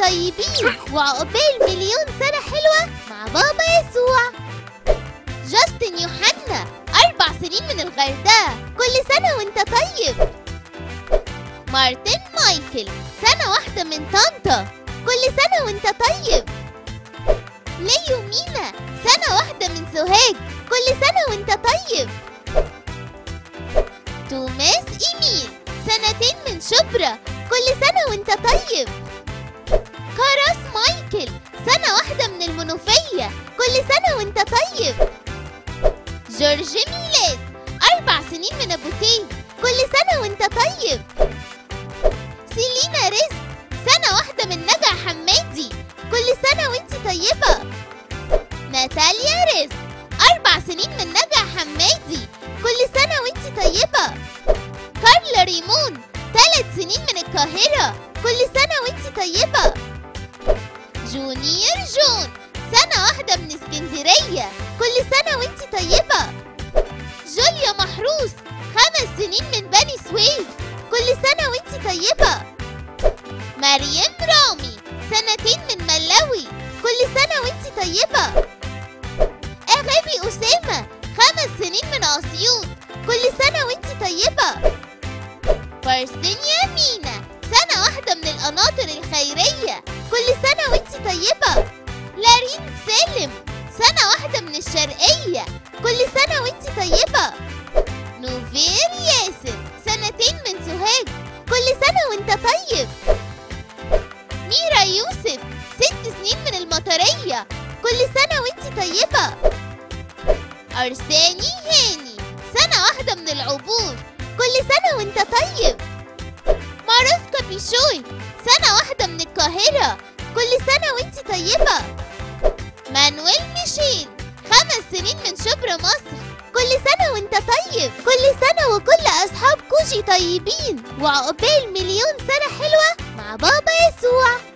طيبين وعقبال مليون سنة حلوة مع بابا يسوع جاستن يوحنا أربع سنين من الغردقة كل سنة وانت طيب مارتن مايكل سنة واحدة من طنطا كل سنة وانت طيب ليو مينا سنة واحدة من سوهاج كل سنة وانت طيب توماس إيميل سنتين من شبرا كل سنة وانت طيب كاراس مايكل سنة واحدة من المنوفية كل سنة وانت طيب جورج ميلاد أربع سنين من أبو تيب كل سنة وانت طيب سيلينا رزق سنة واحدة من نجع حمادي كل سنة وانت طيبة ناتاليا رزق أربع سنين من نجع حمادي كل سنة وانت طيبة كارلا ريمون ثلاث سنين من القاهرة كل سنة وانت طيبة جونيور جون سنة واحدة من اسكندرية كل سنة وانت طيبة جوليا محروس خمس سنين من بني سويف كل سنة وانت طيبة مريم رامي سنتين من ملاوي كل سنة وانت طيبة أغابي أسامة خمس سنين من أسيوط كل سنة وانت طيبة فارسينيا مينا سنة واحدة من القناطر الخيرية كل سنة وانت طيبة لارين سالم سنة واحدة من الشرقية كل سنة وانت طيبة نوفير ياسر سنتين من سوهاج كل سنة وانت طيب ميرا يوسف ست سنين من المطرية كل سنة وانت طيبة أرساني هاني سنة واحدة من العبور كل سنة وانت طيب ماروسكا بيشوي سنة واحدة من القاهرة كل سنة وانت طيبة مانويل ميشيل خمس سنين من شبرا مصر كل سنة وانت طيب كل سنة وكل أصحاب كوشي طيبين وعقبال مليون سنة حلوة مع بابا يسوع